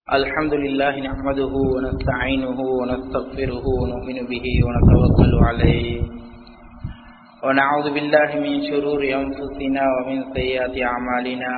الحمد لله نحمده ونستعينه ونستغفره ونؤمن به ونتوكل عليه ونعوذ بالله من شرور أنفسنا ومن سيئات أعمالنا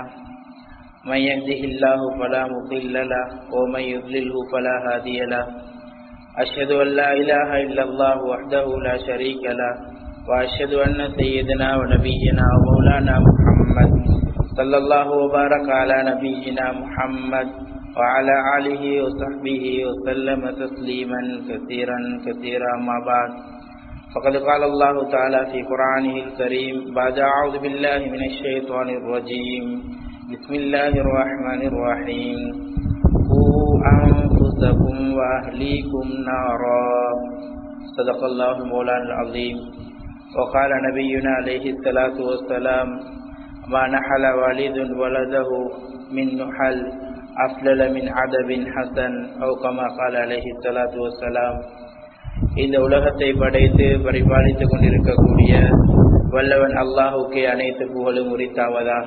من يهده الله فلا مضل له ومن يضلله فلا هادي له أشهد أن لا إله إلا الله وحده لا شريك له وأشهد أن سيدنا ونبينا ومولانا محمد صلى الله وبارك على نبينا محمد وعلى آله وصحبه وسلم تسليما كثيرا كثيرا ما بعد فقد قال الله تعالى في قرآنه الكريم بعد أعوذ بالله من الشيطان الرجيم بسم الله الرحمن الرحيم قوا أنفسكم وأهليكم نارا صدق الله مولانا العظيم وقال نبينا عليه الصلاة والسلام ما نحل والد ولده من نحل أفلل من عدب حسن أو كما قال عليه الصلاة والسلام இந்த உலகத்தை படைத்து பரிபாலித்துக் கொண்டிருக்கக்கூடிய வல்லவன் அல்லாஹுக்கே அனைத்து புகழும் உரித்தாவதாக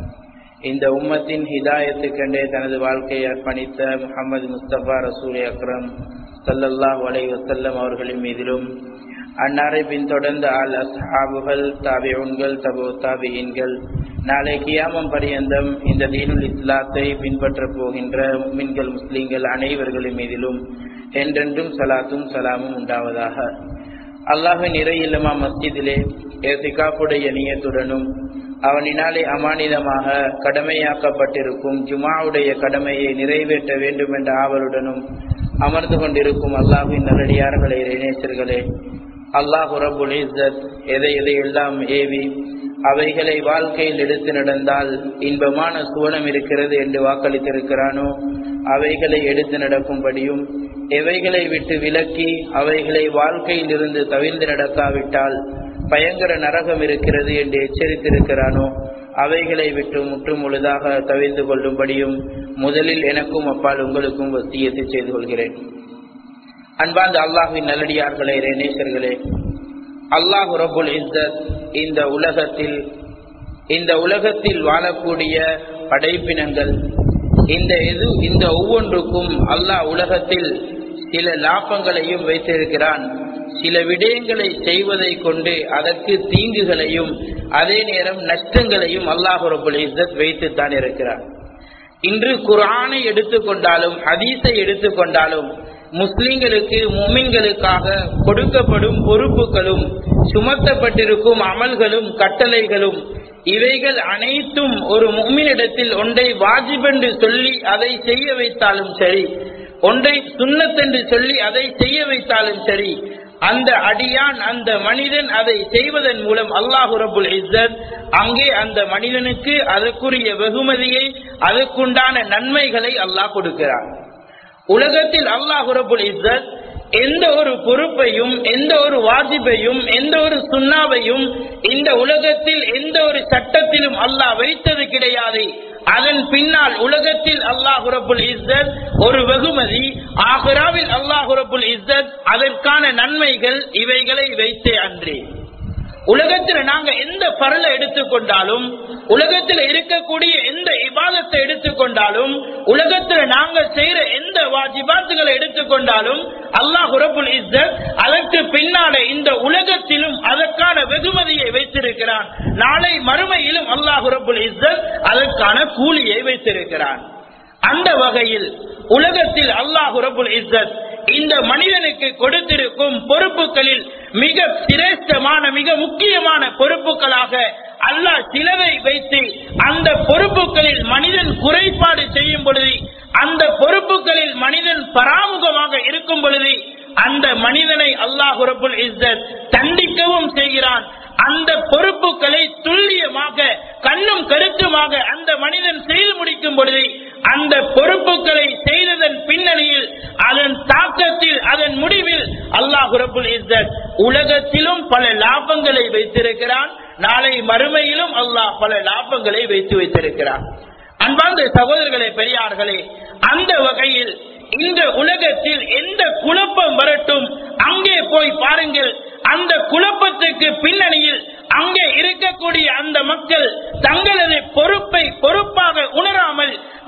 இந்த உம்மத்தின் ஹிதாயத்துக்கென்றே தனது வாழ்க்கையை அர்ப்பணித்த முகமது முஸ்தபா ரசூல் அக்ரம் சல்லல்லாஹ் வலை வசல்லம் அவர்களின் மீதிலும் அன்னாரை பின்தொடர்ந்த அல் அஸ்ஹாபுகள் தாபிஉன்கள் தபு தாபியின்கள் நாளை கியாமம் பரியந்தம் இந்த தீனுல் இஸ்லாத்தை பின்பற்றப் போகின்ற மின்கள் முஸ்லிம்கள் அனைவர்களின் மீதிலும் என்றென்றும் சலாத்தும் சலாமும் உண்டாவதாக அல்லாஹின் இறை இல்லமா மஸ்ஜிதிலே ஏசிகாப்புடைய நியத்துடனும் அவனினாலே அமானிதமாக கடமையாக்கப்பட்டிருக்கும் ஜுமாவுடைய கடமையை நிறைவேற்ற வேண்டும் என்ற ஆவலுடனும் அமர்ந்து கொண்டிருக்கும் அல்லாஹின் நல்லடியார்களே இணைச்சர்களே அல்லாஹு ரபுல் இஸ்ஸத் எதை எதை எல்லாம் ஏவி அவைகளை வாழ்க்கையில் எடுத்து நடந்தால் இன்பமான சுவனம் இருக்கிறது என்று வாக்களித்திருக்கிறானோ அவைகளை எடுத்து நடக்கும்படியும் எவைகளை விட்டு விலக்கி அவைகளை வாழ்க்கையில் இருந்து தவிர்ந்து நடக்காவிட்டால் பயங்கர நரகம் இருக்கிறது என்று எச்சரித்திருக்கிறானோ அவைகளை விட்டு முற்றும் முழுதாக தவிர்ந்து கொள்ளும்படியும் முதலில் எனக்கும் அப்பால் உங்களுக்கும் வசியத்தை செய்து கொள்கிறேன் அன்பார்ந்த அல்லாஹின் நல்லடியார்களே நேசர்களே அல்லாஹு ரபுல் இஸ்ஸத் இந்த உலகத்தில் இந்த உலகத்தில் வாழக்கூடிய படைப்பினங்கள் இந்த எது இந்த ஒவ்வொன்றுக்கும் அல்லாஹ் உலகத்தில் சில லாபங்களையும் வைத்திருக்கிறான் சில விடயங்களை செய்வதை கொண்டு அதற்கு தீங்குகளையும் அதே நேரம் நஷ்டங்களையும் அல்லாஹு ரபுல் இஸ்ஸத் வைத்துத்தான் இருக்கிறார் இன்று குரானை எடுத்துக்கொண்டாலும் ஹதீஸை எடுத்துக்கொண்டாலும் முஸ்லிம்களுக்கு முமின்களுக்காக கொடுக்கப்படும் பொறுப்புகளும் சுமத்தப்பட்டிருக்கும் அமல்களும் கட்டளைகளும் இவைகள் அனைத்தும் ஒரு மும்மினிடத்தில் ஒன்றை வாஜிபென்று சொல்லி அதை செய்ய வைத்தாலும் சரி ஒன்றை சுண்ணத்தென்று சொல்லி அதை செய்ய வைத்தாலும் சரி அந்த அடியான் அந்த மனிதன் அதை செய்வதன் மூலம் அல்லாஹு ரபுல் இஸ்ஸத் அங்கே அந்த மனிதனுக்கு அதற்குரிய வெகுமதியை அதற்குண்டான நன்மைகளை அல்லாஹ் கொடுக்கிறார் உலகத்தில் அல்லாஹு ரபுல் இஸ்ஸத் எந்த ஒரு பொறுப்பையும் எந்த ஒரு வாஜிபையும் எந்த ஒரு சுண்ணாவையும் இந்த உலகத்தில் எந்த ஒரு சட்டத்திலும் அல்லாஹ் வைத்தது கிடையாது அதன் பின்னால் உலகத்தில் அல்லாஹு ரபுல் இஸ்ஸத் ஒரு வெகுமதி ஆஹ்ராவில் அல்லாஹு ரபுல் இஸ்ஸத் அதற்கான நன்மைகள் இவைகளை வைத்தே அன்றே உலகத்தில் நாங்க எந்த பரலை எடுத்துக்கொண்டாலும் உலகத்தில் இருக்கக்கூடிய எந்த இபாதத்தை எடுத்துக்கொண்டாலும் உலகத்தில் நாங்க செய்யற எந்த வாஜிபாத்துகளை எடுத்துக்கொண்டாலும் அல்லாஹ் ரபுல் இஸ்ஸத் அதற்கு பின்னாலே இந்த உலகத்திலும் அதற்கான வெகுமதியை வைத்திருக்கிறான் நாளை மறுமையிலும் அல்லாஹ் ரபுல் இஸ்ஸத் அதற்கான கூலியை வைத்திருக்கிறான் அந்த வகையில் உலகத்தில் அல்லாஹு ரபுல் இஸ்ஸத் இந்த மனிதனுக்கு கொடுத்திருக்கும் பொறுப்புகளில் மிக சிரேஷ்டமான மிக முக்கியமான பொறுப்புகளாக அல்லாஹ் சிலவை வைத்து அந்த பொறுப்புகளில் மனிதன் குறைபாடு செய்யும் பொழுது அந்த பொறுப்புகளில் மனிதன் பராமுகமாக இருக்கும் பொழுது அந்த மனிதனை அல்லாஹ் ரபுல் இஸ்ஸத் தண்டிக்கவும் செய்கிறான் அந்த பொறுப்புகளை துல்லியமாக கண்ணும் கருத்துமாக அந்த மனிதன் செய்து முடிக்கும் பொழுது அந்த பொறுப்புகளை செய்ததன் பின்னணியில் அதன் தாக்கத்தில் அதன் முடிவில் அல்லாஹ் ரபுல் இஸ்ஸத் உலகத்திலும் பல லாபங்களை வைத்திருக்கிறான் நாளை மறுமையிலும் அல்லாஹ் பல லாபங்களை வைத்து வைத்திருக்கிறான் அன்பார்ந்த சகோதரர்களே பெரியார்களே அந்த வகையில் இந்த உலகத்தில் எந்த குழப்பம் வரட்டும் அங்கே போய் பாருங்கள் அந்த குழப்பத்துக்கு பின்னணியில் அங்கே இருக்கக்கூடிய அந்த மக்கள் தங்களது பொறுப்பை பொறுப்பாக உணராமல்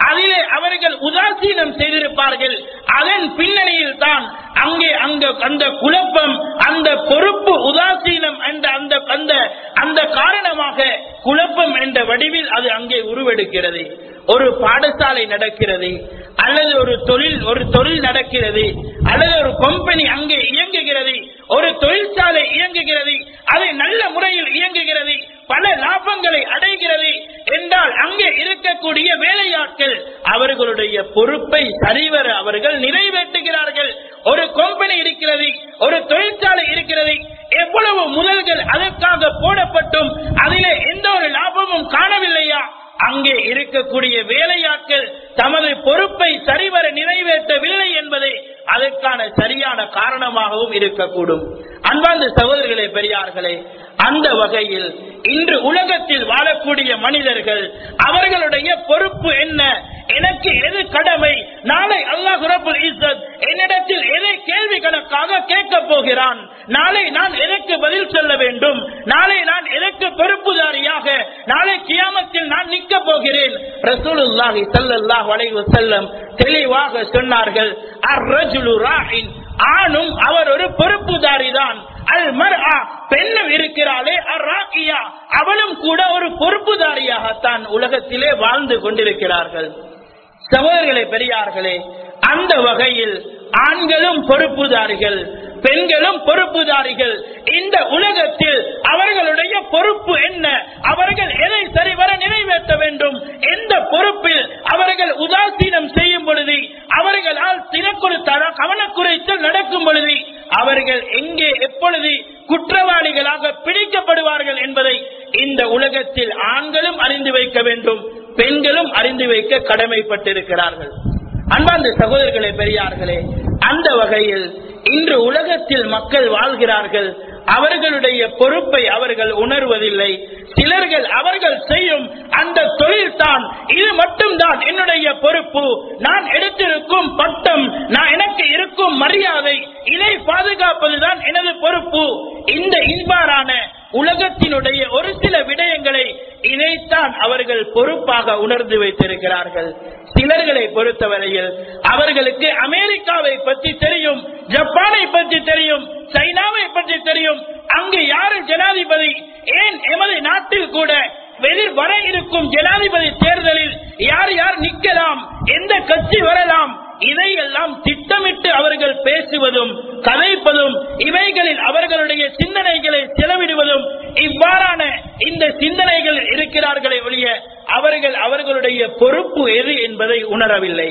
அதிலே அவர்கள் உதாசீனம் செய்திருப்பார்கள் அதன் பின்னணியில் தான் அங்கே அங்க அந்த குழப்பம் அந்த பொறுப்பு உதாசீனம் என்ற அந்த அந்த அந்த காரணமாக குழப்பம் என்ற வடிவில் அது அங்கே உருவெடுக்கிறது ஒரு பாடசாலை நடக்கிறது அல்லது ஒரு தொழில் ஒரு தொழில் நடக்கிறது அல்லது ஒரு கம்பெனி அங்கே இயங்குகிறது ஒரு தொழிற்சாலை இயங்குகிறது அது நல்ல முறையில் இயங்குகிறது பல லாபங்களை அடைகிறது என்றால் அங்கே இருக்கக்கூடிய வேலையாட்கள் அவர்களுடைய பொறுப்பை சரிவர அவர்கள் நிறைவேற்றுகிறார்கள் ஒரு கம்பெனி இருக்கிறது ஒரு தொழிற்சாலை இருக்கிறது எவ்வளவு முதல்கள் அதற்காக போடப்பட்டும் அதிலே எந்த ஒரு லாபமும் காணவில்லையா அங்கே இருக்கக்கூடிய வேலையாட்கள் தமது பொறுப்பை சரிவர நிறைவேற்றவில்லை என்பதை அதற்கான சரியான காரணமாகவும் இருக்கக்கூடும் அன்பார்ந்த சகோதரர்களே பெரியார்களே அந்த வகையில் இன்று உலகத்தில் வாழக்கூடிய மனிதர்கள் அவர்களுடைய பொறுப்பு என்ன எனக்கு எது கடமை நாளை அல்லாஹ் ரபுல் இஸ்ஸத் என்னிடத்தில் எதை கேள்வி கணக்காக கேட்க போகிறான் நாளை நான் எதற்கு பதில் சொல்ல வேண்டும் நாளை நான் எதற்கு பொறுப்புதாரியாக நாளை கியாமத்தில் நான் நிற்க போகிறேன் ரசூலுல்லாஹி ஸல்லல்லாஹு அலைஹி வஸல்லம் தெளிவாக சொன்னார்கள் அர்-ரஜுலு ராஹின் ஆணும் அவர் ஒரு பொறுப்புதாரி தான் அல் மர்ஆ பெண்ணும் இருக்கிறாளே அர்-ராகியா அவளும் கூட ஒரு பொறுப்புதாரியாகத்தான் உலகத்திலே வாழ்ந்து கொண்டிருக்கிறார்கள் சகோதரர்களே பெரியார்களே அந்த வகையில் ஆண்களும் பொறுப்புதாரிகள் பெண்களும் பொறுப்புதாரிகள் இந்த உலகத்தில் அவர்களுடைய பொறுப்பு என்ன அவர்கள் எதை சரிவர நிறைவேற்ற வேண்டும் எந்த பொறுப்பில் அவர்கள் உதாசீனம் செய்யும் பொழுது அவர்களால் தினக்குறுத்தார கவனக்குறைத்தல் நடக்கும் பொழுது அவர்கள் எங்கே எப்பொழுது குற்றவாளிகளாக பிடிக்கப்படுவார்கள் என்பதை இந்த உலகத்தில் ஆண்களும் அறிந்து வைக்க வேண்டும் பெண்களும் அறிந்து வைக்க கடமைப்பட்டிருக்கிறார்கள் அன்பார்ந்த சகோதரர்களே பெரியார்களே அந்த வகையில் இன்று உலகத்தில் மக்கள் வாழ்கிறார்கள் அவர்களுடைய பொறுப்பை அவர்கள் உணர்வதில்லை சிலர்கள் அவர்கள் செய்யும் அந்த தொழில் தான் இது மட்டும்தான் என்னுடைய பொறுப்பு நான் எடுத்திருக்கும் பட்டம் நான் எனக்கு இருக்கும் மரியாதை இதை பாதுகாப்பதுதான் எனது பொறுப்பு இந்த இன்பாரான உலகத்தினுடைய ஒரு சில விடயங்களை இதைத்தான் அவர்கள் பொறுப்பாக உணர்ந்து வைத்திருக்கிறார்கள் சிலர்களை பொறுத்தவரையில் அவர்களுக்கு அமெரிக்காவை பற்றி தெரியும் ஜப்பானை பற்றி தெரியும் சைனாவை பற்றி தெரியும் அங்கு யாரு ஜனாதிபதி ஏன் எமது நாட்டில் கூட வெளிர் வர இருக்கும் ஜனாதிபதி தேர்தலில் யார் யார் நிக்கலாம் எந்த கட்சி வரலாம் இதையெல்லாம் திட்டமிட்டு அவர்கள் பேசுவதும் கதைப்பதும் இவைகளில் அவர்களுடைய சிந்தனைகளை செலவிடுவதும் இவ்வாறான இந்த சிந்தனைகள் இருக்கிறார்களே ஒழிய அவர்கள் அவர்களுடைய பொறுப்பு எது என்பதை உணரவில்லை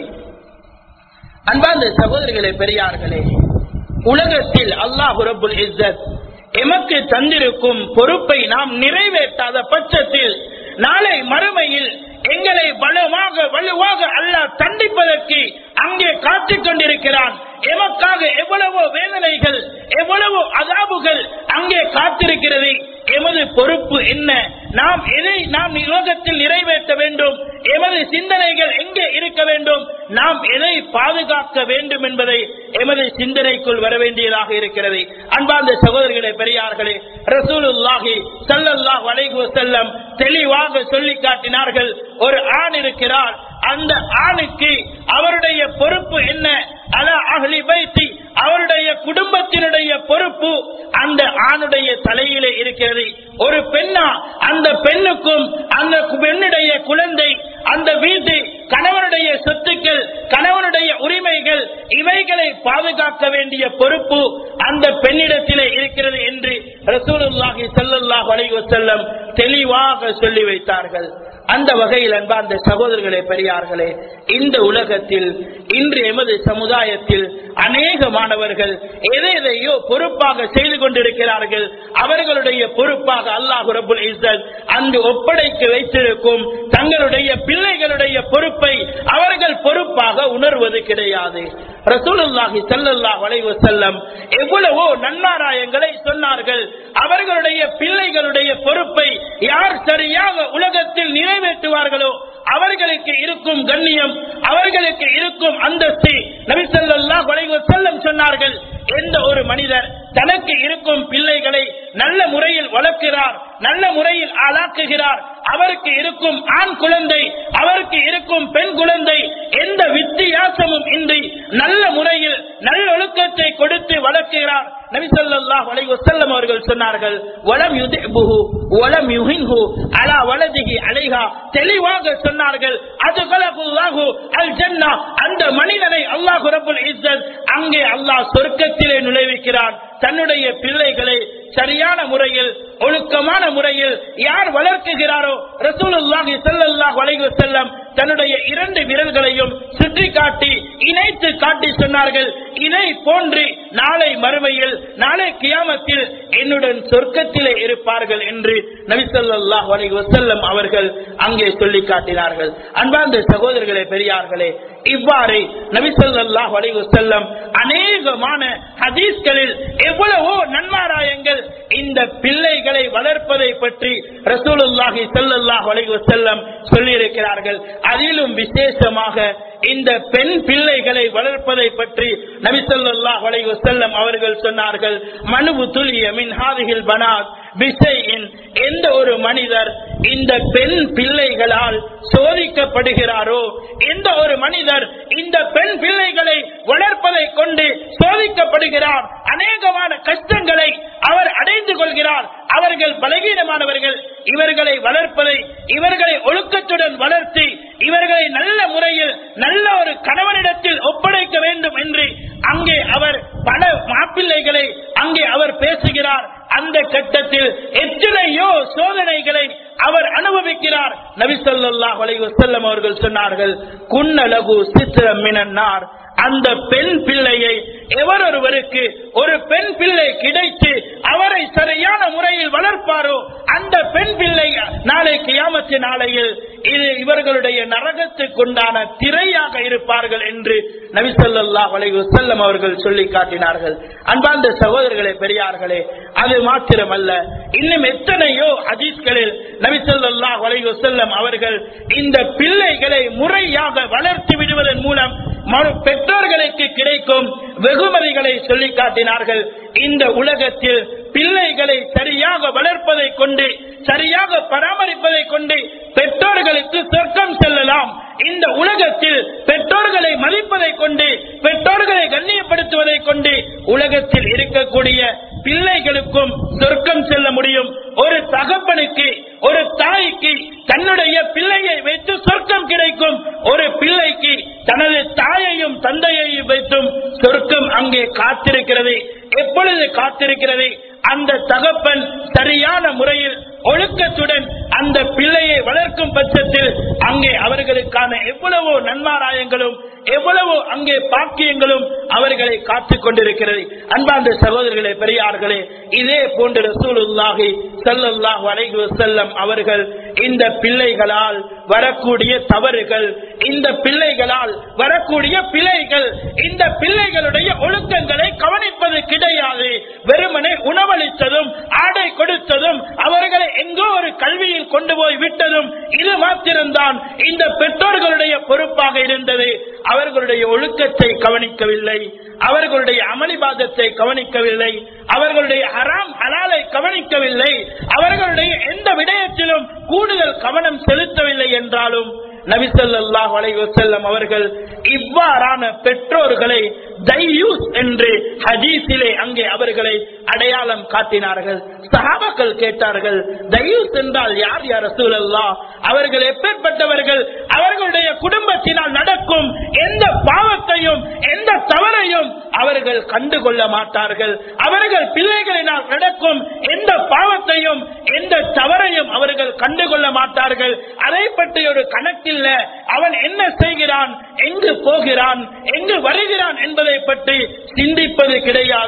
அன்பார்ந்த சகோதரிகளே பெரியார்களே உலகத்தில் அல்லாஹ் ரபுல் இஸ்ஸத் எமக்கு தந்திருக்கும் பொறுப்பை நாம் நிறைவேற்றாத பட்சத்தில் நாளை மறுமையில் எங்களை வலுவாக வலுவாக அல்லாஹ் தண்டிப்பதற்கு அங்கே காத்துக் கொண்டிருக்கிறான் எமக்காக எவ்வளவோ வேதனைகள் எவ்வளவோ அதாபுகள் அங்கே காத்திருக்கிறது எமது பொறுப்பு என்ன நாம் எதை நாம் உலகத்தில் நிறைவேற்ற வேண்டும் எமது சிந்தனைகள் எங்கே இருக்க வேண்டும் நாம் எதை பாதுகாக்க வேண்டும் என்பதை எமது சிந்தனைக்குள் வர வேண்டியதாக இருக்கிறது அன்பார்ந்த சகோதரர்களே பெரியார்களே ரசூலுல்லாஹி ஸல்லல்லாஹு அலைஹி வஸல்லம் தெளிவாக சொல்லி காட்டினார்கள் ஒரு ஆண் இருக்கிறார் அந்த ஆணுக்கு அவருடைய பொறுப்பு என்ன அல அஹ்லி பைத்தி அவருடைய குடும்பத்தினுடைய பொறுப்பு அந்த ஆணுடைய தலையிலே இருக்கிறது ஒரு பெண்ணா அந்த பெண்ணுக்கும் அந்த பெண்ணுடைய குழந்தை அந்த வீட்டு கணவனுடைய சொத்துக்கள் கணவனுடைய உரிமைகள் இவைகளை பாதுகாக்க வேண்டிய பொறுப்பு அந்த பெண்ணிடத்திலே இருக்கிறது என்று ரசூலுல்லாஹி ஸல்லல்லாஹு அலைஹி வஸல்லம் தெளிவாக சொல்லி வைத்தார்கள் அந்த வகையில் அன்பார்ந்த சகோதரர்களே பெரியார்களே இந்த உலகத்தில் இன்று எமது சமுதாயத்தில் அநேக மாணவர்கள் எதை எதையோ பொறுப்பாக செய்து கொண்டிருக்கிறார்கள் அவர்களுடைய பொறுப்பாக அல்லாஹு ரபுல் இஸ்ஸத் அங்கு ஒப்படைக்க வைத்திருக்கும் தங்களுடைய பிள்ளைகளுடைய பொறுப்பை அவர்கள் பொறுப்பாக உணர்வது கிடையாது ரசூலுல்லாஹி ஸல்லல்லாஹு அலைஹி வஸல்லம் எவ்வளவோ நன்மாராயங்களை சொன்னார்கள் அவர்களுடைய பிள்ளைகளுடைய பொறுப்பை யார் சரியாக உலகத்தில் நிறைவேற்றுவார்களோ அவர்களுக்கு இருக்கும் கண்ணியம் அவர்களுக்கு இருக்கும் அந்தஸ்து நபி ஸல்லல்லாஹு அலைஹி வஸல்லம் சொன்னார்கள் எந்த ஒரு மனிதர் தனக்கு இருக்கும் பிள்ளைகளை நல்ல முறையில் வளர்க்கிறார் நல்ல முறையில் ஆளாக்குகிறார் அவருக்கு இருக்கும் ஆண் குழந்தை அவருக்கு இருக்கும் பெண் குழந்தை எந்த வித்தியாசமும் இன்றி நல்ல முறையில் நல்லொழுக்கத்தை கொடுத்து வளர்க்கிறார் நபி ஸல்லல்லாஹு அலைஹி வஸல்லம் அவர்கள் சொன்னார்கள் வலம் யுதிபுஹு வலம் யுஹின்ஹு அலா வலதிஹி அலைஹா தெளிவாக சொன்னார்கள் அது கலகுல்லாஹு அல் ஜன்னா அந்த மனிதனை அல்லாஹ் ரப்பல் இஸ்ஸத் அங்கே அல்லாஹ் சொர்க்கத்திலே நுழைவிக்கிறான் தன்னுடைய பிள்ளைகளை சரியான முறையில் ஒழுக்கமான முறையில் யார் வளர்க்குகிறாரோ ரசூலுல்லாஹி ஸல்லல்லாஹு அலைஹி வஸல்லம் தன்னுடைய இரண்டு விரல்களையும் சுற்றி காட்டி இணைத்து காட்டி சொன்னார்கள் இதை போன்று நாளை மறுமையில் நாளை கியாமத்தில் என்னுடன் சொர்க்கத்திலே இருப்பார்கள் என்று நபி ஸல்லல்லாஹு அலைஹி வஸல்லம் அவர்கள் அங்கே சொல்லி காட்டினார்கள் அன்பார்ந்த சகோதரர்களே பெரியார்களே இவ்வாறு நபி ஸல்லல்லாஹு அலைஹி வஸல்லம் அநேகமான ஹதீஸ்களில் எவ்வளவோ நன்மாராயங்கள் இந்த பிள்ளைகளை வளர்ப்பதை பற்றி ரசூலுல்லாஹி ஸல்லல்லாஹு அலைஹி வஸல்லம் சொல்லியிருக்கிறார்கள் அதிலும் விசேஷமாக இந்த பெண் பிள்ளைகளை வளர்ப்பதை பற்றி நபி ஸல்லல்லாஹு அலைஹி வஸல்லம் அவர்கள் சொன்னார்கள் மனுவு துலிய மின் ஹாதிஹில் பனாத் பிசையின் எந்த ஒரு மனிதர் இந்த பெண் பிள்ளைகளால் சோதிக்கப்படுகிறாரோ எந்த ஒரு மனிதர் இந்த பெண் பிள்ளைகளை வளர்ப்பதை கொண்டு சோதிக்கப்படுகிறார் அநேகமான கஷ்டங்களை அவர் அடைந்து கொள்கிறார் அவர்கள் பலகீனமானவர்கள் இவர்களை வளர்ப்பதை இவர்களை ஒழுக்கத்துடன் வளர்த்தி இவர்களை நல்ல முறையில் நல்ல ஒரு கணவனிடத்தில் ஒப்படைக்க வேண்டும் என்று அங்கே அவர் பல மாப்பிள்ளைகளை அங்கே அவர் பேசுகிறார் அந்த கட்டத்தில் எத்தனையோ சோதனைகளை அவர் அனுபவிக்கிறார் நபி ஸல்லல்லாஹு அலைஹி வஸல்லம் அவர்கள் சொன்னார்கள் குன்னலகு சித்திரம் மினன்னார் அந்த பெண் பிள்ளையை எவரொருவருக்கு ஒரு பெண் பிள்ளை கிடைத்து அவரை சரியான முறையில் வளர்ப்பாரோ அந்த பெண் பிள்ளை நாளை கியாமத்து நாளையில் இது இவர்களுடைய நரகத்துக்குண்டான திரையாக இருப்பார்கள் என்று நபி ஸல்லல்லாஹு அலைஹி வஸல்லம் அவர்கள் சொல்லி காட்டினார்கள் அன்பார்ந்த சகோதரர்களே பெரியார்களே அது மாத்திரமல்ல இன்னும் எத்தனையோ ஹதீஸ்களில் நபி ஸல்லல்லாஹு அலைஹி வஸல்லம் அவர்கள் இந்த பிள்ளைகளை முறையாக வளர்த்து விடுவதன் மூலம் மறு பெற்றோர்களுக்கு கிடைக்கும் வெகுமதிகளை சொல்லி காட்டினார்கள் இந்த உலகத்தில் பிள்ளைகளை சரியாக வளர்ப்பதை கொண்டு சரியாக பராமரிப்பதை கொண்டு பெற்றோர்களுக்கு சொர்க்கம் செல்லலாம் இந்த உலகத்தில் பெற்றோர்களை மதிப்பதை கொண்டு பெற்றோர்களை கண்ணியப்படுத்துவதை கொண்டு உலகத்தில் இருக்கக்கூடிய பிள்ளைகளுக்கும் சொர்க்கம் செல்ல முடியும் ஒரு தகப்பனுக்கு ஒரு தாய்க்கு தன்னுடைய பிள்ளையை வைத்து சொர்க்கம் கிடைக்கும் ஒரு பிள்ளைக்கு தனது தாயையும் தந்தையையும் வைத்தும் சொர்க்கம் அங்கே காத்திருக்கிறது எப்பொழுது காத்திருக்கிறது அந்த தகப்பன் சரியான முறையில் ஒழுக்கத்துடன் அந்த பிள்ளையை வளர்க்கும் பட்சத்தில் அங்கே அவர்களுக்கான எவ்வளவோ நன்மாராயங்களும் எவ்வளவோ அங்கே பாக்கியங்களும் அவர்களை காத்துக் கொண்டிருக்கிறது அன்பார்ந்த சகோதரர்களே பெரியார்களே இதே போன்று ரசூலுல்லாஹி ஸல்லல்லாஹு அலைஹி வஸல்லம் அவர்கள் இந்த பிள்ளைகளால் வரக்கூடிய தவறுகள் இந்த பிள்ளைகளால் வரக்கூடிய பிழைகள் இந்த பிள்ளைகளுடைய ஒழுக்கங்களை கவனிப்பது கிடையாது வெறுமனே உணவளித்ததும் ஆடை கொடுத்ததும் அவர்களை எங்கோ ஒரு கல்வியில் கொண்டு போய் விட்டதும் இது மாத்திரம்தான் இந்த பெற்றோர்களுடைய பொறுப்பாக இருந்தது அவர்களுடைய ஒழுக்கத்தை கவனிக்கவில்லை அவர்களுடைய அமளிபாதத்தை கவனிக்கவில்லை அவர்களுடைய ஹராம் ஹலாலை கவனிக்கவில்லை அவர்களுடைய எந்த விடயத்திலும் கூடுதல் கவனம் செலுத்தவில்லை என்றாலும் நபிசல்லாஹ் அலைஹி வஸல்லம் அவர்கள் இவ்வாறான பெற்றோர்களை தையூஸ் என்று ஹதீஸிலே அங்கே அவர்களை அடையாளம் காட்டினார்கள் சஹாபாக்கள் கேட்டார்கள் தையூஸ் என்றால் யார் யார் ரசூலல்லா அவர்கள் எப்பேற்பட்டவர்கள் அவர்களுடைய குடும்பத்தினால் நடக்கும் எந்த பாவத்தையும் எந்த தவறையும் அவர்கள் கண்டுகொள்ள மாட்டார்கள் அவர்கள் பிள்ளைகளினால் நடக்கும் எந்த பாவத்தையும் எந்த தவறையும் அவர்கள் கண்டுகொள்ள மாட்டார்கள் அதை பற்றி ஒரு கணக்கில் அவன் என்ன செய்கிறான் எங்கு போகிறான் எங்கு வருகிறான் என்பதை பற்றி சிந்திப்பது கிடையாது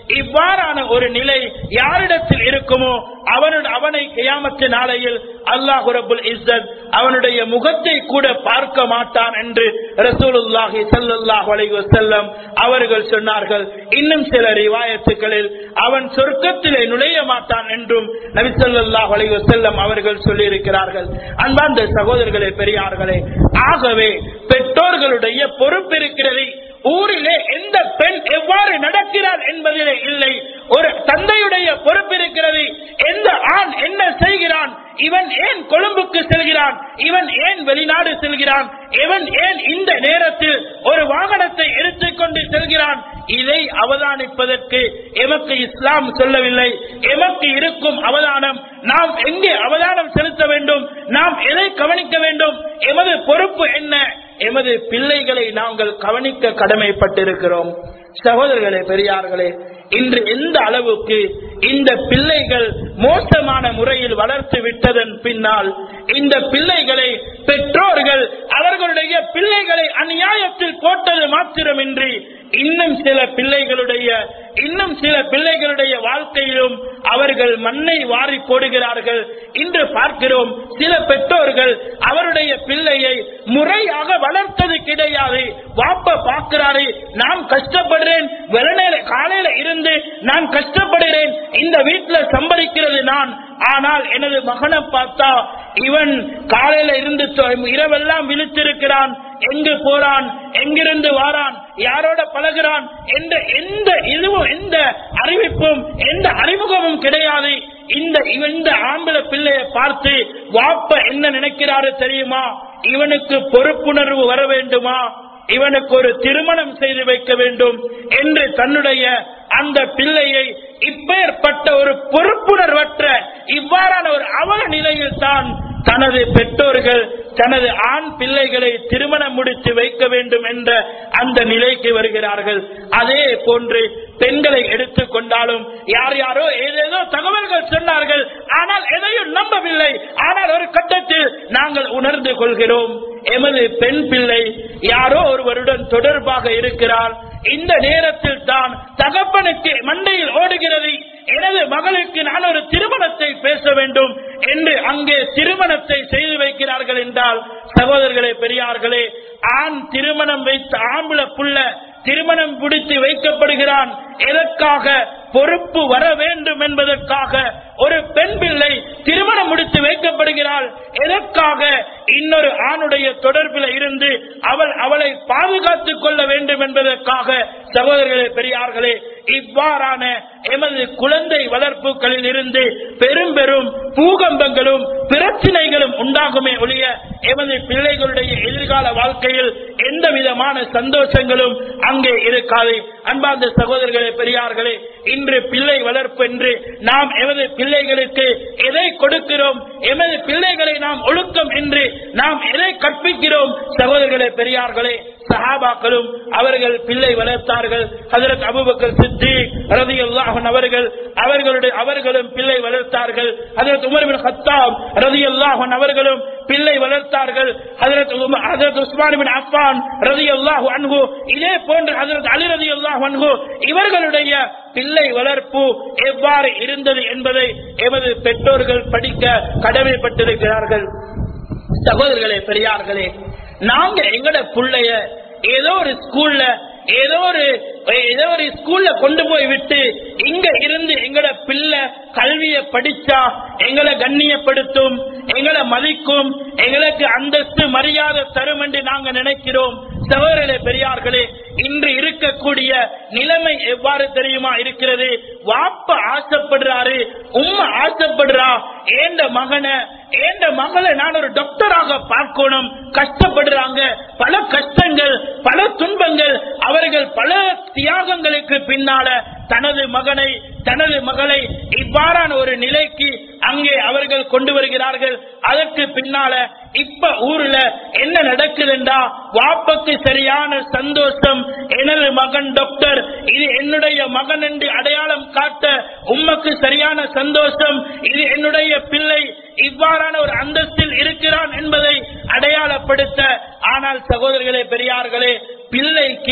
இவ்வாறான ஒரு நிலை யாரிடத்தில் இருக்குமோ அவனுடைய அவனை கியாமத்து நாளையில் அல்லாஹு ரபுல் இஸ்ஸத் அவனுடைய முகத்தை கூட பார்க்க மாட்டான் என்று ரசூலுல்லாஹி ஸல்லல்லாஹு அலைஹி வஸல்லம் அவர்கள் சொன்னார்கள் இன்னும் சில ரிவாயத்துகளில் அவன் சொர்க்கத்திலே நுழைய மாட்டான் என்றும் நபி ஸல்லல்லாஹு அலைஹி வஸல்லம் அவர்கள் சொல்லியிருக்கிறார்கள் அன்பார்ந்த சகோதரர்களே பெரியார்களே ஆகவே பெற்றோர்களுடைய பொறுப்பு இருக்கிறது ஊரிலே எந்த பெண் எவ்வாறு நடக்கிறார் என்பதிலே இல்லை ஒரு தந்தையுடைய பொறுப்பு இருக்கிறது எந்த ஆண் என்ன செய்கிறான் இவன் ஏன் கொழும்புக்கு செல்கிறான் இவன் ஏன் வெளிநாடு செல்கிறான் இவன் ஏன் இந்த நேரத்தில் ஒரு வாகனத்தை எடுத்துக்கொண்டு செல்கிறான் இதை அவதானிப்பதற்கு எமக்கு இஸ்லாம் சொல்லவில்லை எமக்கு இருக்கும் அவதானம் நாம் எங்கே அவதானம் செலுத்த வேண்டும் நாம் எதை கவனிக்க வேண்டும் எமது பொறுப்பு என்ன எமது பிள்ளைகளை நாங்கள் கவனிக்க கடமைப்பட்டிருக்கிறோம் சகோதரர்களே பெரியார்களே இன்று எந்த அளவுக்கு இந்த பிள்ளைகள் மோசமான முறையில் வளர்த்து விட்டதன் பின்னால் இந்த பிள்ளைகளை பெற்றோர்கள் அவர்களுடைய பிள்ளைகளை அநியாயத்தில் போட்டது மாத்திரமின்றி இன்னும் சில பிள்ளைகளுடைய இன்னும் சில பிள்ளைகளுடைய வாழ்க்கையிலும் அவர்கள் மண்ணை வாரி போடுகிறார்கள் இன்று பார்க்கிறோம் சில பெற்றோர்கள் அவருடைய பிள்ளையை முறையாக வளர்த்தது கிடையாது வாப்ப பார்க்கிறாரு நான் கஷ்டப்படுறேன் வெள்ளநேர காலையில இருந்து நான் கஷ்டப்படுகிறேன் இந்த வீட்டுல சம்பளிக்கிறது நான் ஆனால் எனது மகனை பார்த்தா இவன் காலையில இருந்து தொ- இரவெல்லாம் விழித்திருக்கிறான் எங்கு போறான் எங்கிருந்து வாரான் யாரோட பழகுறான் என்ற எந்த இதுவும் எந்த அறிவிப்பும் எந்த அறிமுகமும் கிடையாது இந்த இவன் இந்த ஆம்பளை பிள்ளையை பார்த்து வாப்ப என்ன நினைக்கிறாரு தெரியுமா இவனுக்கு பொறுப்புணர்வு வர வேண்டுமா இவனுக்கு ஒரு திருமணம் செய்து வைக்க வேண்டும் என்று தன்னுடைய அந்த பிள்ளையை இப்பேற்பட்ட ஒரு பொறுப்புணர்வற்ற இவ்வாறான ஒரு அவல நிலையில் தான் தனது பெற்றோர்கள் தனது ஆண் பிள்ளைகளை திருமணம் முடித்து வைக்க வேண்டும் என்ற அந்த நிலைக்கு வருகிறார்கள் அதே போன்று பெண்களை எடுத்துக் கொண்டாலும் யார் யாரோ ஏதேதோ தகவல்கள் சொன்னார்கள் ஆனால் எதையும் நம்பவில்லை ஆனால் ஒரு கட்டத்தில் நாங்கள் உணர்ந்து கொள்கிறோம் எமது பெண் பிள்ளை யாரோ ஒருவருடன் தொடர்பாக இருக்கிறார் இந்த நேரத்தில் தான் தகப்பனுக்கு மண்டையில் ஓடுகிறது எனது மகளுக்கு நான் ஒரு திருமணத்தை பேச வேண்டும் என்று அங்கே திருமணத்தை செய்து வைக்கிறார்கள் என்றால் சகோதரர்களே பெரியார்களே ஆண் திருமணம் வைத்த ஆம்பளை புள்ள திருமணம் பிடித்து வைக்கப்படுகிறான் எதற்காக பொறுப்பு வர வேண்டும் என்பதற்காக ஒரு பெண் பிள்ளை திருமணம் முடித்து வைக்கப்படுகிறாள் எதற்காக இன்னொரு ஆணுடைய தொடர்பில் இருந்து அவள் அவளை பாதுகாத்துக் கொள்ள வேண்டும் என்பதற்காக சகோதரர்களே பெரியார்களே இவ்வாறான எமது குழந்தை வளர்ப்புகளில் இருந்து பெரும் பெரும் பூகம்பங்களும் பிரச்சனைகளும் உண்டாகுமே ஒழிய எமது பிள்ளைகளுடைய எதிர்கால வாழ்க்கையில் எந்த விதமான சந்தோஷங்களும் அங்கே இருக்காது அன்பார்ந்த சகோதரர்களே பெரியார்களே இன்று பிள்ளை வளர்ப்பு என்று நாம் எமது பிள்ளைகளுக்கு எதை கொடுக்கிறோம் எமது பிள்ளைகளை நாம் ஒழுக்கம் என்று நாம் எதை கற்பிக்கிறோம் சகோதரர்களே பெரியார்களே சஹாபாக்களும் அவர்கள் பிள்ளை வளர்த்தார்கள் ஹஜரத் அபூபக்கர் சித்திக் ரலியல்லாஹு அவர்கள் அவர்களுடைய அவர்களும் பிள்ளை வளர்த்தார்கள் ஹஜரத் உமர் பின் கத்தாப் ரலியல்லாஹு அவர்களும் பிள்ளை வளர்த்தார்கள் ஹஜரத் உம- ஹஜரத் உஸ்மான் பின் அஃபான் ரலியல்லாஹு அன்ஹு இதே போன்று ஹஜரத் அலி ரலியல்லாஹு அன்ஹு இவர்களுடைய பிள்ளை வளர்ப்பு எவ்வாறு இருந்தது என்பதை எமது பெற்றோர்கள் படிக்க கடமைப்பட்டிருக்கிறார்கள் சகோதரர்களே பெரியார்களே நாங்க எங்கட புள்ளைய ஏதோ ஒரு ஸ்கூல்ல ஏதோ ஒரு ஏதோ ஒரு ஸ்கூல்ல கொண்டு போய் விட்டு இங்க இருந்து எங்கட பிள்ளை கல்வியை படிச்சா எங்களை கண்ணியப்படுத்தும் எங்களை மதிக்கும் எங்களுக்கு அந்தஸ்து மரியாதை தரும் என்று நாங்க நினைக்கிறோம் சகோதரர்களே பெரியார்களே இன்று இருக்கக்கூடிய நிலைமை எவ்வாறு தெரியுமா இருக்கிறது வாப்ப ஆசைப்படுறாரு உம்மா ஆசைப்படுறா ஏண்ட மகனை ஏண்ட மகளை நான் ஒரு டாக்டராக பார்க்கணும் கஷ்டப்படுறாங்க பல கஷ்டங்கள் பல துன்பங்கள் அவர்கள் பல தியாகங்களுக்கு பின்னால தனது மகனை தனது மகளை இவ்வாறான ஒரு நிலைக்கு அங்கே அவர்கள் கொண்டு வருகிறார்கள் அதற்கு பின்னால இப்ப ஊர்ல என்ன நடக்குதுண்டா வாப்பக்கு சரியான சந்தோஷம் எனது மகன் டாக்டர் இது என்னுடைய மகன் என்று அடையாளம் காட்ட உம்மக்கு சரியான சந்தோஷம் இது என்னுடைய பிள்ளை இவ்வாறான ஒரு அந்தஸ்தில் இருக்கிறான் என்பதை அடையாளப்படுத்த ஆனால் சகோதரர்களே பெரியார்களே பிள்ளைக்கு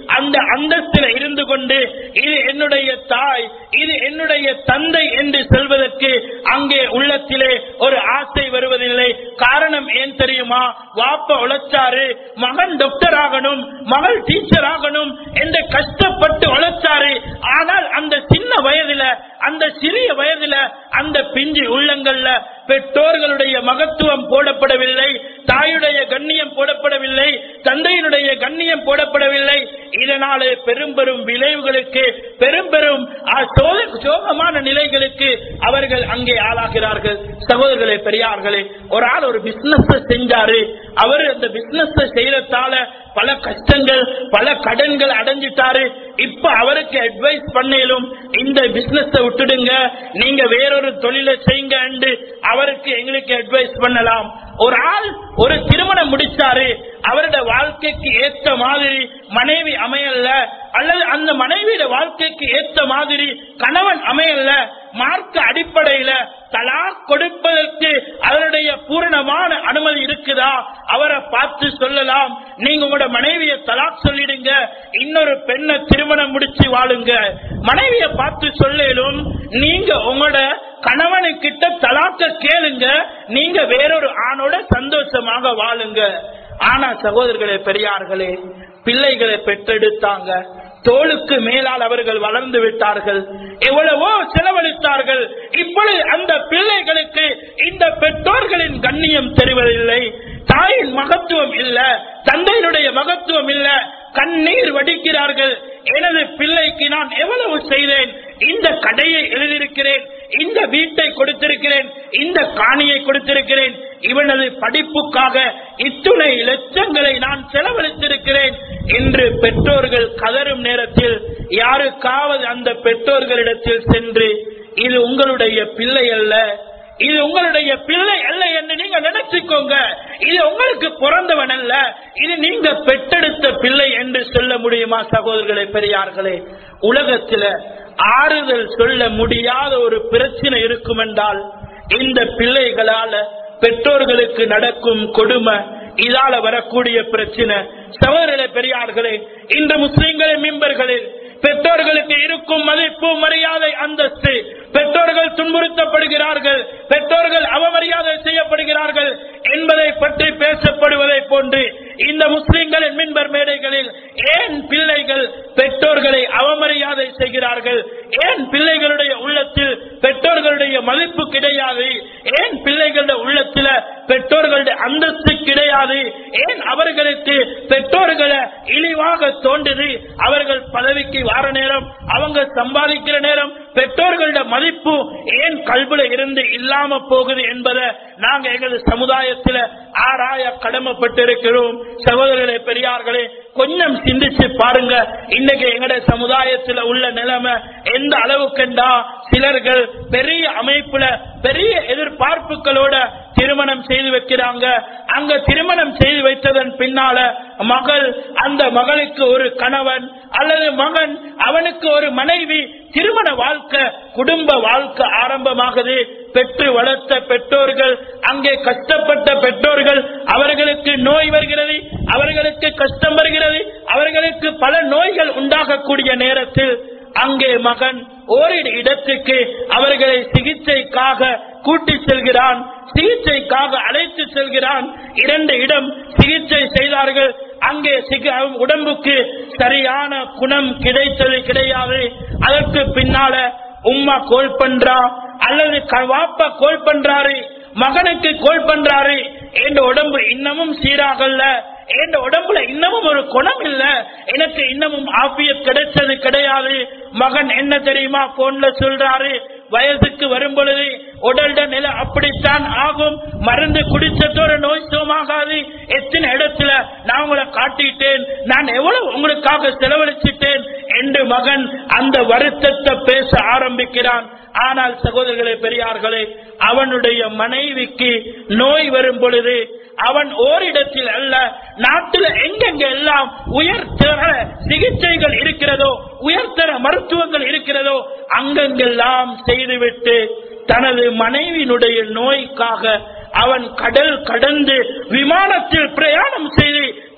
அந்த அந்தஸ்தில இருந்து கொண்டு இது என்னுடைய தாய் இது என்னுடைய தந்தை என்று சொல்வதற்கு அங்கே உள்ளத்திலே ஒரு ஆசை வருவதில்லை காரணம் ஏன் தெரியுமா வாப்ப உழைச்சாரு மகன் டாக்டர் ஆகணும் மகள் டீச்சர் ஆகணும் என்று கஷ்டப்பட்டு உழைச்சாரு ஆனால் அந்த சின்ன வயதுல அந்த சிறிய வயதுல அந்த பிஞ்சு உள்ளங்கள்ல பெற்றோர்களுடைய மகத்துவம் போடப்படவில்லை தாயுடைய கண்ணியம் போடப்படவில்லை தந்தையினுடைய கண்ணியம் போடப்படவில்லை இதனாலே பெரும் பெரும் விளைவுகளுக்கு பெரும் பெரும் ஆ, சோக- சோகமான நிலைகளுக்கு அவர்கள் அங்கே ஆளாகிறார்கள் சகோதரர்களே பெரியார்களே ஒரு ஆள் ஒரு பிசினஸ் செஞ்சாரு அவர் அந்த பிசினஸ் செய்யறதால பல கஷ்டங்கள் பல கடன்கள் அடைஞ்சிட்டாரு இப்ப அவருக்கு அட்வைஸ் பண்ணலும் இந்த பிசினஸ் விட்டுடுங்க நீங்க வேறொரு தொழிலை செய்யுங்க என்று அவருக்கு எங்களுக்கு அட்வைஸ் பண்ணலாம் ஒரு ஆள் ஒரு திருமணம் முடிச்சாரு அவருடைய வாழ்க்கைக்கு ஏத்த மாதிரி மனைவி அமையல அல்லது அந்த மனைவியோட வாழ்க்கைக்கு ஏத்த மாதிரி கணவன் அமையல மார்க்க அடிப்படையில தலாக் கொடுப்பதற்கு அவருடைய பூரணமான அனுமதி இருக்குதா அவரை பார்த்து சொல்லலாம் நீங்க உங்களோட மனைவியை தலாக் சொல்லிடுங்க இன்னொரு பெண்ணை திருமணம் முடிச்சு வாழுங்க மனைவியை பார்த்து சொல்லலும் நீங்க உங்களோட கணவனுக்கிட்ட தலாக்க கேளுங்க நீங்க வேறொரு ஆணோட சந்தோஷமாக வாழுங்க ஆனா சகோதரர்களே பெரியார்களே பிள்ளைகளை பெற்றெடுத்தாங்க தோளுக்கு மேலால் அவர்கள் வளர்ந்து விட்டார்கள் எவ்வளவோ செலவழித்தார்கள் இப்பொழுது அந்த பிள்ளைகளுக்கு இந்த பெற்றோர்களின் கண்ணியம் தெரிவதில்லை தாயின் மகத்துவம் இல்ல தந்தையினுடைய மகத்துவம் இல்ல கண்ணீர் வடிக்கிறார்கள் எனது பிள்ளைக்கு நான் எவ்வளவு செய்தேன் இந்த கடையை எழுதியிருக்கிறேன் இந்த வீட்டை கொடுத்திருக்கிறேன் இந்த காணியை கொடுத்திருக்கிறேன் இவனது படிப்புக்காக இத்துணை லட்சங்களை நான் செலவழித்திருக்கிறேன் என்று பெற்றோர்கள் கதரும் நேரத்தில் யாருக்காவது அந்த பெற்றோர்களிடத்தில் சென்று இது உங்களுடைய பிள்ளை அல்ல இது உங்களுடைய பிள்ளை அல்ல என்று நீங்க நினைச்சுக்கோங்க இது உங்களுக்கு பிறந்தவன் அல்ல இது நீங்க பெற்றெடுத்த பிள்ளை என்று சொல்ல முடியுமா சகோதரர்களே பெரியார்களே உலகத்துல ஆறுதல் சொல்ல முடியாத ஒரு பிரச்சனை இருக்கும் என்றால் இந்த பிள்ளைகளால பெற்றோர்களுக்கு நடக்கும் கொடுமை இதால வரக்கூடிய பிரச்சனை சகோதரர்களே பெரியார்களே இந்த முஸ்லிம்களின் மிம்பர்களில் பெற்றோர்களுக்கு இருக்கும் மதிப்பு மரியாதை அந்தஸ்து பெற்றோர்கள் துன்புறுத்தப்படுகிறார்கள் பெற்றோர்கள் அவமரியாதை செய்யப்படுகிறார்கள் என்பதை பற்றி பேசப்படுவதை போன்று இந்த முஸ்லிம்களின் மின்பர் மேடைகளில் ஏன் பிள்ளைகள் பெற்றோர்களை அவமரியாதை செய்கிறார்கள் ஏன் பிள்ளைகளுடைய உள்ளத்தில் பெற்றோர்களுடைய மதிப்பு கிடையாது ஏன் பிள்ளைகளுடைய உள்ளத்தில் பெற்றோர்களுடைய அந்தஸ்து கிடையாது ஏன் அவர்களுக்கு பெற்றோர்களை இழிவாக தோன்றுது அவர்கள் பதவிக்கு வார நேரம் அவங்க சம்பாதிக்கிற நேரம் பெற்றோர்களுடைய மதிப்பு ஏன் கல்வில இருந்து இல்லாம போகுது என்பதை நாங்க எங்களது சமுதாயத்தில் ஆராய கடமைப்பட்டிருக்கிறோம் சகோதரர்களே பெரியார்களே கொஞ்சம் சிந்திச்சு பாருங்க இன்னைக்கு எங்கட சமுதாயத்தில் உள்ள நிலைமை எந்த அளவுக்குண்டா சிலர்கள் பெரிய அமைப்புல பெரிய எதிர்பார்ப்புகளோட திருமணம் செய்து வைக்கிறாங்க அங்க திருமணம் செய்து வைத்ததன் பின்னால மகள் அந்த மகளுக்கு ஒரு கணவன் அல்லது மகன் அவனுக்கு ஒரு மனைவி திருமண வாழ்க்கை குடும்ப வாழ்க்கை ஆரம்பமாகுது பெற்று வளர்த்த பெற்றோர்கள் அங்கே கஷ்டப்பட்ட பெற்றோர்கள் அவர்களுக்கு நோய் வருகிறது அவர்களுக்கு கஷ்டம் வருகிறது அவர்களுக்கு பல நோய்கள் உண்டாகக்கூடிய நேரத்தில் அங்கே மகன் ஓரிரு இடத்துக்கு அவர்களை சிகிச்சைக்காக கூட்டி செல்கிறான் சிகிச்சைக்காக அழைத்து செல்கிறான் இரண்டு இடம் சிகிச்சை செய்தார்கள் அங்கே சிக- உடம்புக்கு சரியான குணம் கிடைத்தது கிடையாது அதற்கு பின்னால உம்மா கோல் பண்றா அல்லது க- வாப்பா கோல் பண்றாரு மகனுக்கு கோல் பண்றாரு என் உடம்பு இன்னமும் சீராகல்ல என் உடம்புல இன்னமும் ஒரு குணம் இல்ல எனக்கு இன்னமும் ஆபியத் கிடைச்சது கிடையாது மகன் என்ன தெரியுமா போன்ல சொல்றாரு வயசுக்கு வரும் பொழுது உடல்ட நிலை அப்படித்தான் ஆகும் மருந்து குடிச்சதோட நோய் சுகமாகாது எத்தனை இடத்துல நான் உங்களை காட்டிட்டேன் நான் எவ்வளவு உங்களுக்காக செலவழிச்சிட்டேன் என்று மகன் அந்த வருத்தத்தை பேச ஆரம்பிக்கிறான் ஆனால் சகோதரர்களே பெரியார்களே அவனுடைய மனைவிக்கு நோய் வரும் பொழுது அவன் ஓரிடத்தில் அல்ல நாட்டில் எங்கெங்க எல்லாம் உயர்தர சிகிச்சைகள் இருக்கிறதோ உயர்தர மருத்துவங்கள் இருக்கிறதோ அங்கெங்கெல்லாம் செய்துவிட்டு தனது மனைவியினுடைய நோய்க்காக அவன் கடல் கடந்து விமானத்தில் பிரயாணம் செய்து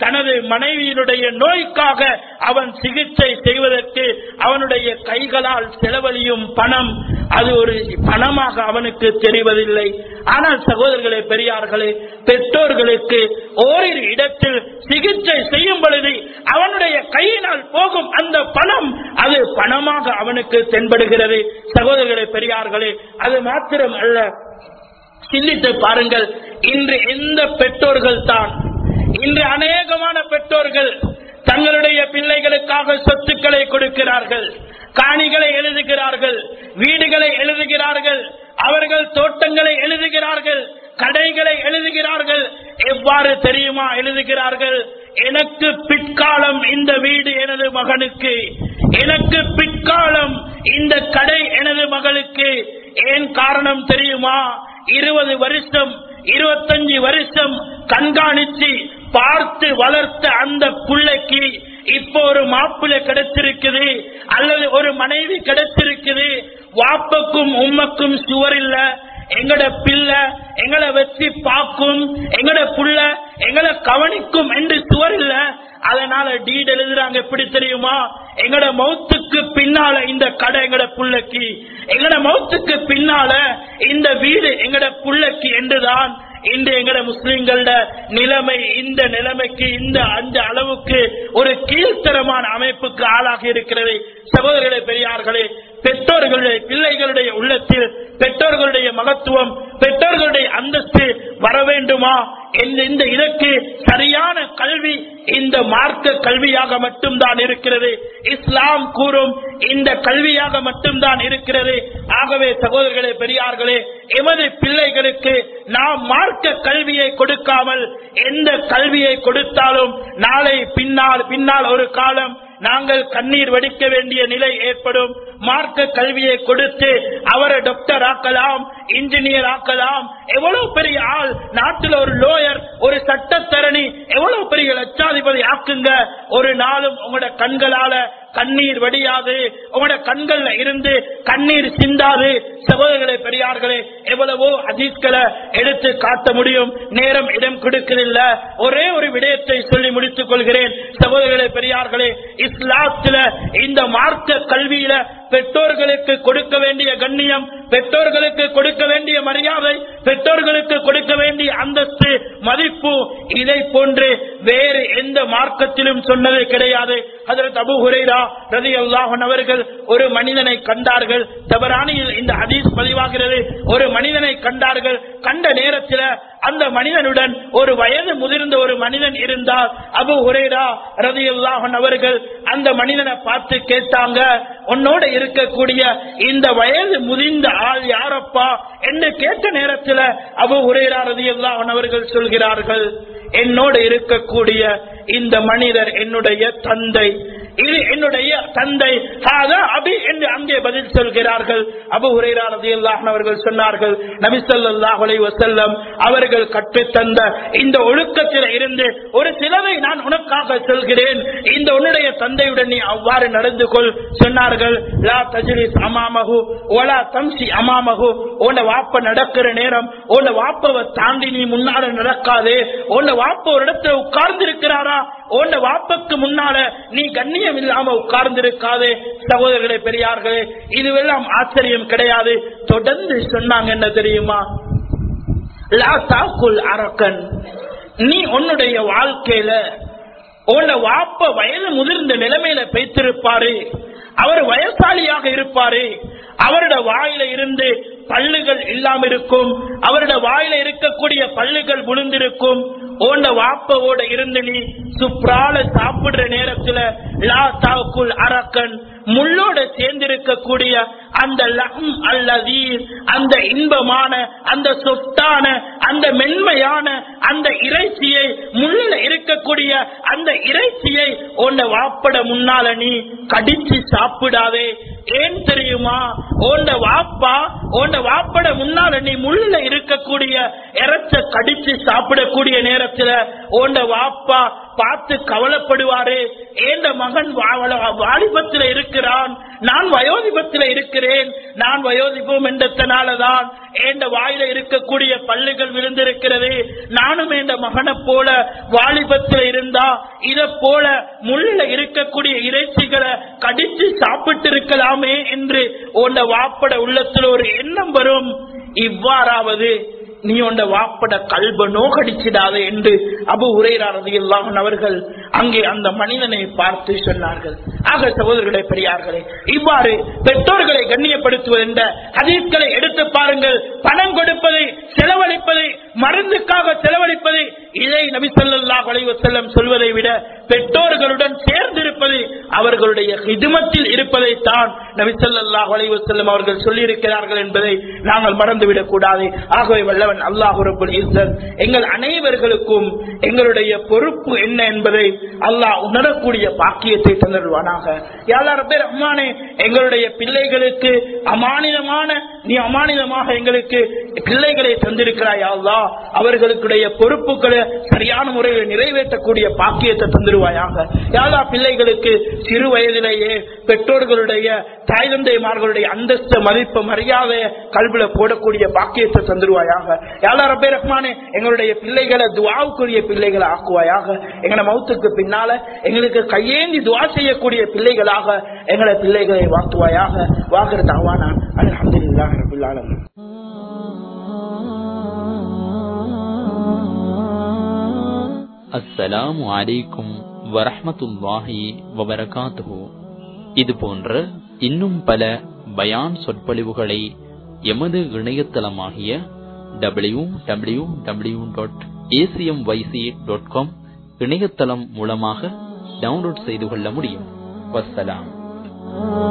தனது மனைவியினுடைய நோய்க்காக அவன் சிகிச்சை செய்வதற்கு அவனுடைய கைகளால் செலவழியும் பணம் அது ஒரு பணமாக அவனுக்கு தெரிவதில்லை ஆனால் சகோதரர்களே பெரியார்களே பெற்றோர்களுக்கு ஓரிரு இடத்தில் சிகிச்சை செய்யும் பொழுது அவனுடைய கையினால் போகும் அந்த பணம் அது பணமாக அவனுக்கு தென்படுகிறது சகோதரர்களே பெரியார்களே அது மாத்திரம் அல்ல சிந்தித்து பாருங்கள் இன்று எந்த பெற்றோர்கள் தான் இன்று அநேகமான பெற்றோர்கள் தங்களுடைய பிள்ளைகளுக்காக சொத்துக்களை கொடுக்கிறார்கள் காணிகளை எழுதுகிறார்கள் வீடுகளை எழுதுகிறார்கள் அவர்கள் தோட்டங்களை எழுதுகிறார்கள் கடைகளை எழுதுகிறார்கள் எவ்வாறு தெரியுமா எழுதுகிறார்கள் எனக்கு பிற்காலம் இந்த வீடு எனது மகனுக்கு எனக்கு பிற்காலம் இந்த கடை எனது மகளுக்கு ஏன் காரணம் தெரியுமா இருபது வருஷம் இருபத்தஞ்சு வருஷம் கண்காணிச்சு பார்த்து வளர்த்த அந்த பிள்ளைக்கு இப்போ ஒரு மாப்பிள்ளை கிடைச்சிருக்குது அல்லது ஒரு மனைவி கிடைச்சிருக்குது வாப்பக்கும் உம்மக்கும் சுவர் இல்ல எங்கட பிள்ளை எங்களை வச்சு பார்க்கும் எங்கட புள்ள எங்களை கவனிக்கும் என்று சுவர் இல்ல அதனால டீட் எழுதுறாங்க எப்படி தெரியுமா எங்கட மௌத்துக்கு பின்னால இந்த கடை எங்கட புள்ளைக்கு எங்கட மௌத்துக்கு பின்னால இந்த வீடு எங்கட புள்ளைக்கு என்றுதான் இன்று எங்கட முஸ்லிம்களோட நிலைமை இந்த நிலைமைக்கு இந்த அந்த அளவுக்கு ஒரு கீழ்த்தரமான அமைப்புக்கு ஆளாகி இருக்கிறது சகோதரர்களே பெரியார்களே பெற்றோர்களுடைய பிள்ளைகளுடைய உள்ளத்தில் பெற்றோர்களுடைய மகத்துவம் பெற்றோர்களுடைய அந்தஸ்து வர வேண்டுமா இந்த- இந்த இதற்கு சரியான கல்வி இந்த மார்க்க கல்வியாக மட்டும்தான் இருக்கிறது இஸ்லாம் கூறும் இந்த கல்வியாக மட்டும்தான் இருக்கிறது ஆகவே சகோதரர்களே பெரியார்களே எமது பிள்ளைகளுக்கு நாம் மார்க்க கல்வியை கொடுக்காமல் எந்த கல்வியை கொடுத்தாலும் நாளை பின்னால் பின்னால் ஒரு காலம் நாங்கள் கண்ணீர் வடிக்க வேண்டிய நிலை ஏற்படும் மார்க்க கல்வியை கொடுத்து அவரை டாக்டர் ஆக்கலாம் இன்ஜினியர் ஆக்கலாம் எவ்வளவு பெரிய ஆள் நாட்டில் ஒரு லோயர் ஒரு சட்டத்தரணி எவ்வளவு பெரிய லட்சாதிபதி ஆக்குங்க ஒரு நாளும் உங்களோட கண்களால கண்ணீர் வடியாது உங்களோட கண்கள்ல இருந்து கண்ணீர் சிந்தாது சகோதரர்களே பெரியார்களே எவ்வளவோ ஹதீஸ்களை எடுத்து காட்ட முடியும் நேரம் இடம் கொடுக்கவில்ல ஒரே ஒரு விடயத்தை சொல்லி முடித்துக் கொள்கிறேன் சகோதரர்களே பெரியார்களே இஸ்லாத்துல இந்த மார்க்க கல்வியில பெற்றோர்களுக்கு கொடுக்க வேண்டிய கண்ணியம் பெற்றோர்களுக்கு கொடுக்க வேண்டிய மரியாதை பெற்றோர்களுக்கு கொடுக்க வேண்டிய அந்தஸ்து மதிப்பு இதை போன்று வேறு எந்த மார்க்கத்திலும் சொன்னது கிடையாது அதற்கு அபு ஹுரைரா ரதி அல்லாஹன் அவர்கள் ஒரு மனிதனை கண்டார்கள் தபரானியில் இந்த ஹதீஸ் பதிவாகிறது ஒரு மனிதனை கண்டார்கள் கண்ட நேரத்தில் அந்த மனிதனுடன் ஒரு வயது முதிர்ந்த ஒரு மனிதன் இருந்தால் அபு ஹுரைரா ரதி அல்லாஹன் அவர்கள் அந்த மனிதனை பார்த்து கேட்டாங்க உன்னோட இருக்கக்கூடிய இந்த வயது முதிர்ந்த ஆள் யாரப்பா என்று கேட்ட நேரத்தில் அபு ஹுரைரா ரதி அல்லாஹன் அவர்கள் சொல்கிறார்கள் என்னோடு இருக்கக்கூடிய இந்த மனிதர் என்னுடைய தந்தை இது என்னுடைய தந்தை ஹாதா அபி என்று அங்கே பதில் சொல்கிறார்கள் அபு ஹுரைரா ரலியல்லாஹு அவர்கள் சொன்னார்கள் நபி ஸல்லல்லாஹு அலைஹி வஸல்லம் அவர்கள் கற்றுத்தந்த இந்த ஒழுக்கத்தில் இருந்து ஒரு சிலவை நான் உனக்காக சொல்கிறேன் இந்த உன்னுடைய தந்தையுடன் நீ அவ்வாறு நடந்து கொள் சொன்னார்கள் லா தஜ்லிஸ் அமாமஹு வலா தம்சி அமாமஹு உன்னை வாப்ப நடக்கிற நேரம் உன்னை வாப்பவை தாண்டி நீ முன்னால நடக்காதே உன்னை வாப்ப ஒரு இடத்துல உட்கார்ந்து இருக்கிறாரா உன்னை வாப்பக்கு முன்னால நீ கண்ணியம் இல்லாம உட்கார்ந்து இருக்காதே சகோதரர்களே பெரியார்களே இதுவெல்லாம் ஆச்சரியம் கிடையாது தொடர்ந்து சொன்னாங்க என்ன தெரியுமா லா தாக்குல் அரக்கன் நீ உன்னுடைய வாழ்க்கையில உன்னை வாப்ப வயது முதிர்ந்த நிலைமையில பெய்த்திருப்பாரு அவர் வயசாலியாக இருப்பாரு அவரோட வாயில இருந்து பல்லுகள் இல்லாம இருக்கும் அவரோட வாயில இருக்கக்கூடிய பல்லுகள் விழுந்திருக்கும் உன்ன வாப்பவோட இருந்து நீ சுப்ரால சாப்பிடுற நேரத்துல லா தாக்குல் அரக்கன் முள்ளோட சேர்ந்திருக்கக்கூடிய அந்த லஹம் அல்லதீர் அந்த இன்பமான அந்த சொத்தான அந்த மென்மையான அந்த இறைச்சியை முள்ளில் இருக்கக்கூடிய அந்த இறைச்சியை உன்னை வாப்பட முன்னால நீ கடிச்சு சாப்பிடாதே ஏன் தெரியுமா உன்ட வாப்பா உன்ட வாப்பட முன்னால நீ முள்ளில் இருக்கக்கூடிய இறைச்ச கடிச்சு சாப்பிடக்கூடிய நேரத்துல உன்ட வாப்பா பார்த்து கவலைப்படுவாரு ஏந்த மகன் வாலிபத்தில் இருக்கிறான் நான் வயோதிபத்தில் இருக்கிறேன் நான் வயோதிபம் என்றதுனாலதான் ஏண்ட வாயில இருக்கக்கூடிய பல்லுகள் விழுந்திருக்கிறது நானும் என்ற மகனை போல வாலிபத்தில் இருந்தா இத போல முள்ளில இருக்கக்கூடிய இறைச்சிகளை கடிச்சு சாப்பிட்டு இருக்கலாமே என்று உன்ட வாப்பட உள்ளத்துல ஒரு எண்ணம் வரும் இவ்வாறாவது நீ உண்ட வாப்பட கல்ப நோகடிச்சிடாத என்று அபு உரையாரதியெல்லாம் அவர்கள் அங்கே அந்த மனிதனை பார்த்து சொன்னார்கள் ஆக சகோதரர்களே பெரியார்களே இவ்வாறு பெற்றோர்களை கண்ணியப்படுத்துவது என்ற ஹதீஸ்களை எடுத்து பாருங்கள் பணம் கொடுப்பதை செலவழிப்பதை மருந்துக்காக செலவழிப்பதை இதை நபி ஸல்லல்லாஹு அலைஹி வஸல்லம் சொல்வதை விட பெற்றோர்களுடன் சேர்ந்திருப்பது அவர்களுடைய ஹிதுமத்தில் இருப்பதை தான் நபி ஸல்லல்லாஹு அலைஹி வஸல்லம் அவர்கள் சொல்லி இருக்கிறார்கள் என்பதை நாங்கள் மறந்துவிடக் கூடாது ஆகவே வல்லவன் அல்லாஹ் ரப்பல் இஸ்ஸத் எங்கள் அனைவர்களுக்கும் எங்களுடைய பொறுப்பு என்ன என்பதை அல்லாஹ் உணரக்கூடிய பாக்கியத்தை தந்துடுவானாக யாரா ரப்பே ரஹ்மானே எங்களுடைய பிள்ளைகளுக்கு அமானிதமான நீ அமானிதமாக எங்களுக்கு பிள்ளைகளை தந்திருக்கிறாய் அல்லாஹ் அவர்களுடைய பொறுப்புகளை சரியான முறையில் நிறைவேற்றக்கூடிய பாக்கியத்தை தந்துருவாயாக யாரா பிள்ளைகளுக்கு சிறு வயதிலேயே பெற்றோர்களுடைய தாய் தந்தைமார்களுடைய அந்தஸ்து மதிப்பு மரியாதைய கல்வில போடக்கூடிய பாக்கியத்தை தந்துருவாயாக யாரா ரப்பே ரஹ்மானே எங்களுடைய பிள்ளைகளை துவாவுக்குரிய பிள்ளைகளை ஆக்குவாயாக எங்களை மௌத்துக்கு பின்னால எங்களுக்கு கையேந்தி துவா செய்யக்கூடிய பிள்ளைகளாக எங்களை பிள்ளைகளை வாக்குவாயாக வாக்குற தாவானா அல்ஹம்துலில்லாஹி ரப்பில் ஆலமீன் அஸ்ஸலாமு அலைக்கும் வரஹ்மத்துல்லாஹி வபரகாத்துஹு இது போன்ற இன்னும் பல பயான் சொற்பொழிவுகளை எமது இணையதளமாகிய W W W dot ACM YC dot com இணையதளம் மூலமாக டவுன்லோட் செய்து கொள்ள முடியும் வஸ்ஸலாம்